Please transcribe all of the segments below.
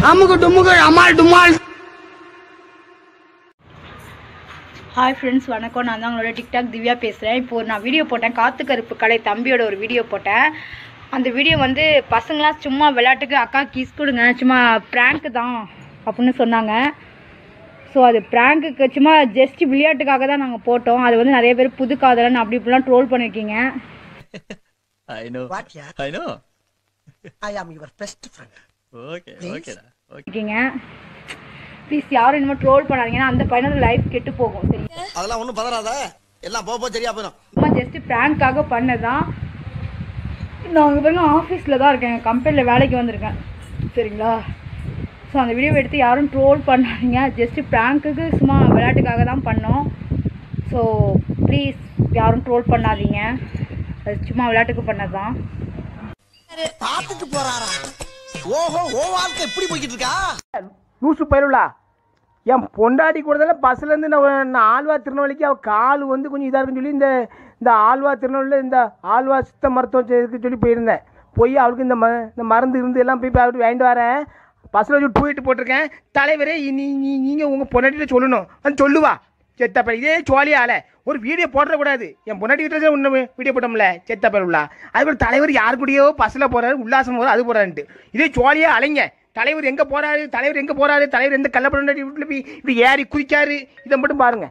அமுக்கு டுமுக்கு அமால் டுமால் hi friends வணக்கம் நான் தான் உங்களோட டிக்டாக் திவ்யா பேசுகிறேன் இப்போ நான் வீடியோ போட்டேன் காத்து கருப்பு கலை தம்பியோட ஒரு வீடியோ போட்டேன் அந்த வீடியோ வந்து பசங்களாம் சும்மா விளையாட்டுக்கு அக்கா கிஸ் கொடுங்க சும்மா ப்ராங்க்கு தான் அப்படின்னு சொன்னாங்க ஸோ அது ப்ராங்க்குக்கு சும்மா ஜஸ்ட் விளையாட்டுக்காக தான் நாங்கள் போட்டோம் அது வந்து நிறைய பேர் புது காதலன் அப்படி இப்படிலாம் ட்ரோல் பண்ணியிருக்கீங்க I know. What, yeah? I know. I am your best friend. Okay, Please? okay, da. okay. இருக்கீங்க ப்ளீஸ் யாரும் இனிமேல் ட்ரோல் பண்ணாதீங்கன்னா அந்த பையனோட லைஃப் கெட்டு போகும் சரி அதெல்லாம் ஒண்ணும் பதறாத எல்லாம் போக போக சரியா போயிடும் சும்மா ஜஸ்ட்டு ப்ராங்க்காக பண்ணதான் நான் அங்கே பாருங்க ஆஃபீஸில் தான் இருக்கேன் கம்பெனியில் வேலைக்கு வந்திருக்கேன் சரிங்களா ஸோ அந்த வீடியோ எடுத்து யாரும் ட்ரோல் பண்ணாதீங்க ஜஸ்ட்டு ப்ராங்க்குக்கு சும்மா விளையாட்டுக்காக தான் பண்ணோம் ஸோ ப்ளீஸ் யாரும் ட்ரோல் பண்ணாதீங்க அது சும்மா விளையாட்டுக்கு பண்ணது தான் பார்த்துட்டு போறாரா ஓஹோ ஓ வாழ்க்கை எப்படி போய்கிட்டு இருக்கா லூசு பயிலுலா என் பொண்டாட்டி கூட பஸ்லேருந்து நான் நான் ஆழ்வார் திருநெல்வேலிக்கு அவள் கால் வந்து கொஞ்சம் இதாக இருக்குன்னு சொல்லி இந்த இந்த ஆழ்வார் திருநெல்வேலியில் இந்த ஆழ்வார் சித்த மருத்துவம் இருக்குன்னு சொல்லி போயிருந்தேன் போய் அவளுக்கு இந்த ம இந்த மருந்து இருந்து எல்லாம் போய் அவர்கிட்ட வாங்கிட்டு வரேன் பஸ்ஸில் வச்சு டூயிட்டு போட்டிருக்கேன் தலைவரே நீ நீ நீங்கள் உங்கள் பொண்டாட்டிகிட்ட சொல்லணும் வந்து சொல்லுவா செத்தப்ப இதே ஜோலியால ஒரு வீடியோ போடக்கூடாது என் பொண்டாட்டி கிட்ட ஒன்று வீடியோ போட்டோம்ல செத்தப்ப உள்ள அதுக்கு தலைவர் யார் கூடயோ பஸ்ஸில் போறாரு உல்லாசம் போகிறார் அது போறாருன்ட்டு இதே ஜோலியாக அலைங்க தலைவர் எங்கே போறாரு தலைவர் எங்கே போறாரு தலைவர் எந்த கள்ளப்பட வீட்டில் போய் இப்படி ஏறி குதிச்சாரு இதை மட்டும் பாருங்க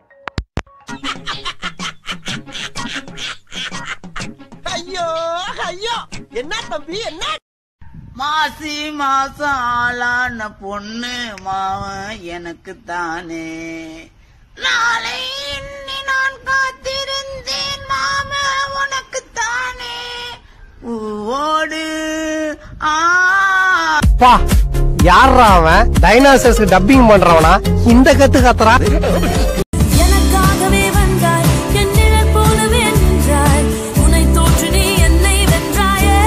ஐயோ ஐயோ என்ன தம்பி என்ன மாசி மாசம் ஆளான பொண்ணு மாவன் எனக்கு தானே நாளை எண்ணி நான் காத்திருந்தேன் மாம உனக்கு தானே பூவோடு ஆ பா யாரா அவன் டைனாசர்ஸ்க்கு டப்பிங் பண்றவனா இந்த கத்து கத்துறா எனக்காகவே வந்தாய் என் நிழல் போலவே நின்றாய் உன்னை தோற்று நீ என்னை வென்றாயே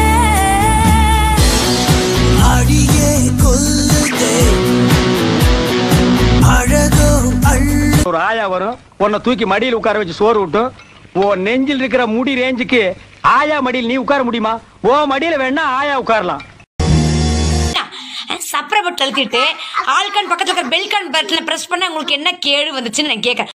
அடியே கொல்லுதே அழகோ அள்ளு ஒரு ஆயா வரும் உன்னை தூக்கி மடியில் உட்கார வச்சு சோறு விட்டும் உன் நெஞ்சில் இருக்கிற முடி ரேஞ்சுக்கு ஆயா மடியில் நீ உட்கார முடியுமா ஓ மடியில வேணா ஆயா உட்காரலாம் சப்ரை பட்டு அழுத்திட்டு ஆல்கான் பக்கத்துல இருக்கிற பெல்கான் பட்டனை பிரஸ் பண்ண உங்களுக்கு என்ன கேடு வந்துச்சுன்னு நான் கேட்கறேன்